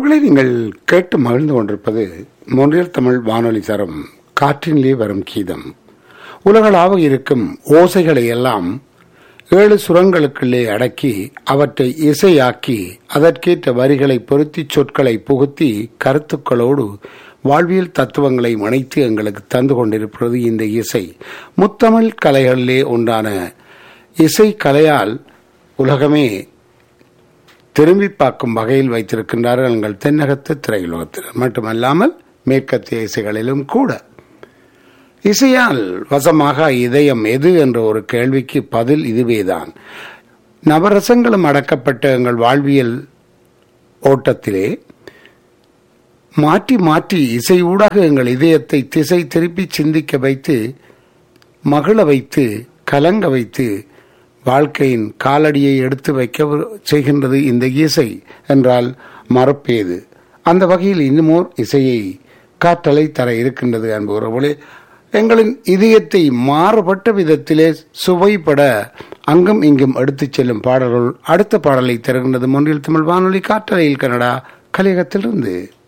உறவுகளை நீங்கள் கேட்டு மகிழ்ந்து கொண்டிருப்பது மொன்றியல் தமிழ் வானொலி தரும் காற்றினிலே வரும் கீதம் உலகளாக இருக்கும் ஓசைகளை எல்லாம் ஏழு சுரங்களுக்குள்ளே அடக்கி அவற்றை இசையாக்கி அதற்கேற்ற வரிகளை பொருத்தி சொற்களை புகுத்தி கருத்துக்களோடு வாழ்வியல் தத்துவங்களை இணைத்து எங்களுக்கு தந்து கொண்டிருப்பது இந்த இசை முத்தமிழ் கலைகளிலே ஒன்றான இசை கலையால் உலகமே திரும்பி பார்க்கும் வகையில் வைத்திருக்கின்றார்கள் எங்கள் தென்னகத்து திரையுலகத்தில் மட்டுமல்லாமல் மேற்கத்திய இசைகளிலும் கூட இசையால் வசமாக இதயம் எது என்ற ஒரு கேள்விக்கு பதில் இதுவேதான் நவரசங்களும் அடக்கப்பட்ட எங்கள் வாழ்வியல் ஓட்டத்திலே மாற்றி மாற்றி இசையூடாக எங்கள் இதயத்தை திசை திருப்பி சிந்திக்க வைத்து மகிழ வைத்து கலங்க வைத்து வாழ்க்கையின் காலடியை எடுத்து வைக்க செய்கின்றது இந்த இசை என்றால் மறப்பேது அந்த வகையில் இன்னுமோர் இசையை காற்றலை தர இருக்கின்றது அன்புறவுகளே எங்களின் இதயத்தை மாறுபட்ட விதத்திலே சுவைப்பட அங்கும் இங்கும் எடுத்துச் செல்லும் பாடல்கள் அடுத்த பாடலை தருகின்றது மொன்றில் தமிழ் வானொலி காற்றலையில் கனடா கலியகத்திலிருந்து